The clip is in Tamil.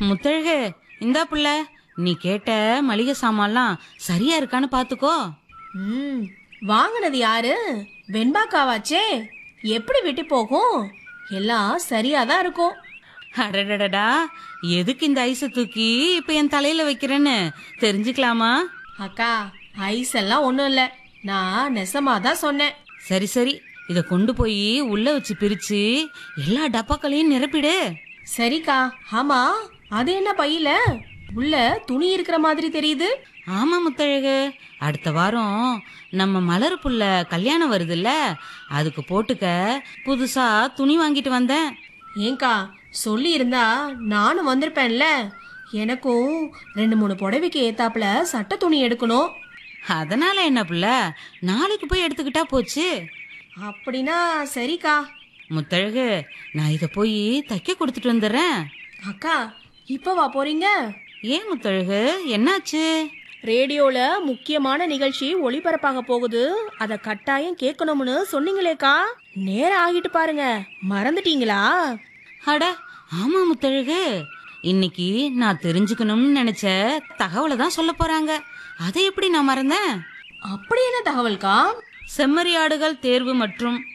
முத்தழகு இந்தா புள்ள நீ கேட்ட மளிகை சாமான்லாம் சரியா இருக்கான்னு பாத்துக்கோ ம் வாங்கினது யாரு வெண்பாக்காவாச்சே எப்படி விட்டு போகும் எல்லாம் சரியா தான் இருக்கும் அடடடடா எதுக்கு இந்த ஐஸை தூக்கி இப்ப என் தலையில வைக்கிறேன்னு தெரிஞ்சுக்கலாமா அக்கா ஐஸ் எல்லாம் ஒன்றும் இல்லை நான் நெசமா தான் சொன்னேன் சரி சரி இத கொண்டு போய் உள்ள வச்சு பிரிச்சு எல்லா டப்பாக்களையும் நிரப்பிடு சரிக்கா ஆமா அது என்ன பையில உள்ள துணி இருக்கிற மாதிரி தெரியுது ஆமா முத்தழகு அடுத்த வாரம் நம்ம மலர் புள்ள கல்யாணம் வருதுல்ல அதுக்கு போட்டுக்க புதுசா துணி வாங்கிட்டு வந்தேன் ஏங்கா சொல்லி இருந்தா நானும் வந்திருப்பேன்ல எனக்கும் ரெண்டு மூணு புடவைக்கு ஏத்தாப்புல சட்டை துணி எடுக்கணும் அதனால என்ன புள்ள நாளைக்கு போய் எடுத்துக்கிட்டா போச்சு அப்படின்னா சரிக்கா முத்தழகு நான் இத போய் தைக்க கொடுத்துட்டு வந்துடுறேன் அக்கா இப்ப வா போறீங்க ஏன் முத்தழகு என்னாச்சு ரேடியோல முக்கியமான நிகழ்ச்சி ஒளிபரப்பாக போகுது அத கட்டாயம் கேட்கணும்னு சொன்னீங்களேக்கா நேரம் ஆகிட்டு பாருங்க மறந்துட்டீங்களா அட ஆமா முத்தழகு இன்னைக்கு நான் தெரிஞ்சுக்கணும்னு நினைச்ச தகவலை தான் சொல்ல போறாங்க அதை எப்படி நான் மறந்தேன் அப்படி என்ன தகவல்கா செம்மறியாடுகள் தேர்வு மற்றும்